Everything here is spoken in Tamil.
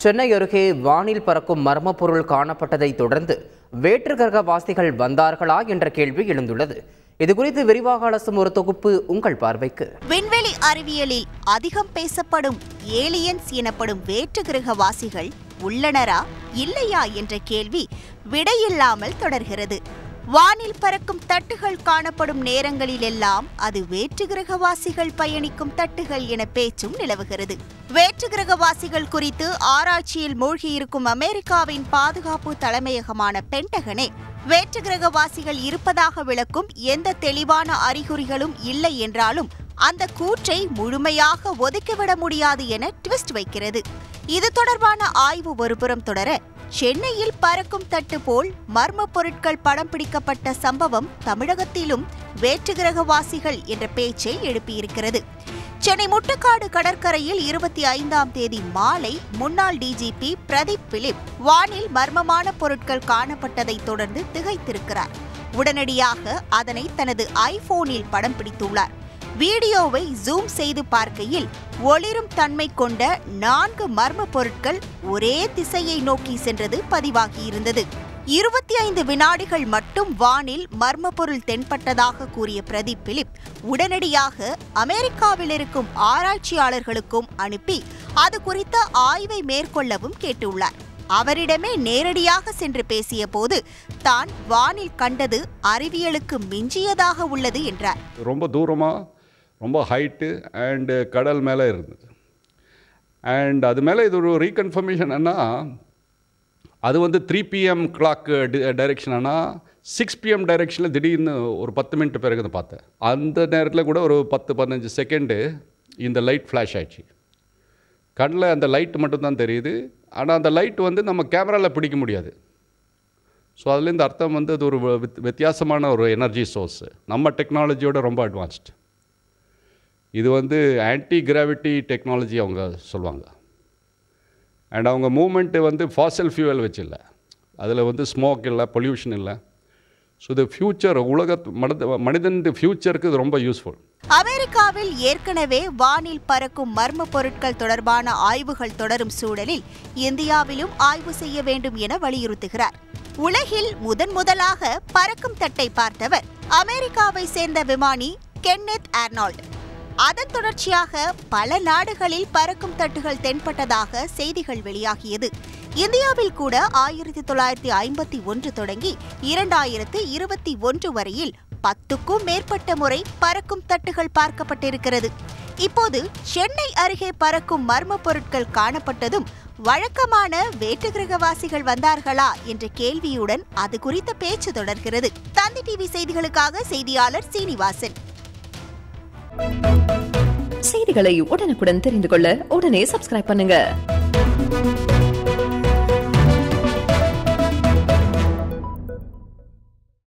சென்னை அருகே வானில் பறக்கும் மர்ம பொருள் காணப்பட்டதை தொடர்ந்து வேற்று கிரகவாசிகள் வந்தார்களா என்ற கேள்வி எழுந்துள்ளது இதுகுறித்து விரிவாக அலசும் ஒரு தொகுப்பு உங்கள் பார்வைக்கு விண்வெளி அறிவியலில் அதிகம் பேசப்படும் ஏலியன்ஸ் எனப்படும் வேற்று கிரகவாசிகள் உள்ளனரா இல்லையா என்ற கேள்வி விடையில்லாமல் தொடர்கிறது வானில் பறக்கும் தட்டுகள் காணப்படும் நேரங்களிலெல்லாம் அது வேற்று கிரகவாசிகள் பயணிக்கும் தட்டுகள் என பேச்சும் நிலவுகிறது வேற்று கிரகவாசிகள் குறித்து ஆராய்ச்சியில் மூழ்கியிருக்கும் அமெரிக்காவின் பாதுகாப்பு தலைமையகமான பென்டகனே வேற்று கிரகவாசிகள் இருப்பதாக விளக்கும் எந்த தெளிவான அறிகுறிகளும் இல்லை என்றாலும் அந்த கூற்றை முழுமையாக ஒதுக்கிவிட முடியாது என ட்விஸ்ட் வைக்கிறது இது தொடர்பான ஆய்வு ஒருபுறம் தொடர சென்னையில் பறக்கும் தட்டு போல் மர்ம பொருட்கள் படம் பிடிக்கப்பட்ட சம்பவம் தமிழகத்திலும் வேற்று கிரகவாசிகள் என்ற பேச்சை எழுப்பியிருக்கிறது சென்னை முட்டுக்காடு கடற்கரையில் இருபத்தி ஐந்தாம் தேதி மாலை முன்னாள் டிஜிபி பிரதீப் பிலிப் வானில் மர்மமான பொருட்கள் காணப்பட்டதைத் தொடர்ந்து திகைத்திருக்கிறார் உடனடியாக அதனை தனது ஐபோனில் படம் பிடித்துள்ளார் வீடியோவை ஜூம் செய்து பார்க்கையில் ஒளிரும் தன்மை கொண்ட நான்கு மர்ம பொருட்கள் ஒரே திசையை நோக்கி சென்றது பதிவாகியிருந்தது இருபத்தி ஐந்து வினாடிகள் மட்டும் வானில் மர்ம பொருள் தென்பட்டதாக கூறிய பிரதீப் பிலிப் உடனடியாக அமெரிக்காவில் இருக்கும் ஆராய்ச்சியாளர்களுக்கும் அனுப்பி அது குறித்த ஆய்வை மேற்கொள்ளவும் கேட்டுள்ளார் அவரிடமே நேரடியாக சென்று பேசிய போது தான் வானில் கண்டது அறிவியலுக்கு மிஞ்சியதாக உள்ளது என்றார் ரொம்ப தூரமாக ரொம்ப ஹைட்டு அண்டு கடல் மேலே இருந்தது அண்ட் அது மேலே இது ஒரு ரீகன்ஃபர்மேஷன் என்ன அது வந்து த்ரீ பிஎம் கிளாக் டைரெக்ஷன் ஆனால் சிக்ஸ் பிஎம் டைரெக்ஷனில் திடீர்னு ஒரு பத்து மினிட் பிறகு தான் பார்த்தேன் அந்த நேரத்தில் கூட ஒரு பத்து பதினஞ்சு செகண்டு இந்த லைட் ஃப்ளாஷ் ஆயிடுச்சு கண்ணில் அந்த லைட் மட்டும்தான் தெரியுது ஆனால் அந்த லைட் வந்து நம்ம கேமராவில் பிடிக்க முடியாது ஸோ அதுலேருந்து அர்த்தம் வந்து அது ஒரு வித் வித்தியாசமான ஒரு எனர்ஜி சோர்ஸு நம்ம டெக்னாலஜியோட ரொம்ப அட்வான்ஸ்டு இது வந்து ஆன்டி கிராவிட்டி டெக்னாலஜி அவங்க சொல்லுவாங்க அண்ட் அவங்க மூமெண்ட்டு வந்து ஃபாசல் ஃபியூவல் வச்சு இல்லை அதில் வந்து ஸ்மோக் இல்லை பொல்யூஷன் இல்லை ஸோ இது ஃப்யூச்சர் உலக மனித மனிதன் ஃப்யூச்சருக்கு இது ரொம்ப யூஸ்ஃபுல் அமெரிக்காவில் ஏற்கனவே வானில் பறக்கும் மர்ம பொருட்கள் தொடர்பான ஆய்வுகள் தொடரும் சூழலில் இந்தியாவிலும் ஆய்வு செய்ய வேண்டும் என வலியுறுத்துகிறார் உலகில் முதன் முதலாக பறக்கும் தட்டை பார்த்தவர் அமெரிக்காவை சேர்ந்த விமானி கென்னெத் ஆர்னால்ட் அதன் தொடர்ச்சியாக பல நாடுகளில் பறக்கும் தட்டுகள் தென்பட்டதாக செய்திகள் வெளியாகியது இந்தியாவில் கூட ஆயிரத்தி தொள்ளாயிரத்தி ஐம்பத்தி ஒன்று தொடங்கி இரண்டாயிரத்து இருபத்தி ஒன்று வரையில் பத்துக்கும் மேற்பட்ட முறை பறக்கும் தட்டுகள் பார்க்கப்பட்டிருக்கிறது இப்போது சென்னை அருகே பறக்கும் மர்ம பொருட்கள் காணப்பட்டதும் வழக்கமான வேற்று கிரகவாசிகள் வந்தார்களா என்ற கேள்வியுடன் அது குறித்த பேச்சு தொடர்கிறது தந்தி டிவி செய்திகளுக்காக செய்தியாளர் சீனிவாசன் செய்திகளை உடனுக்குடன் தெரிந்து கொள்ள உடனே சப்ஸ்கிரைப் பண்ணுங்க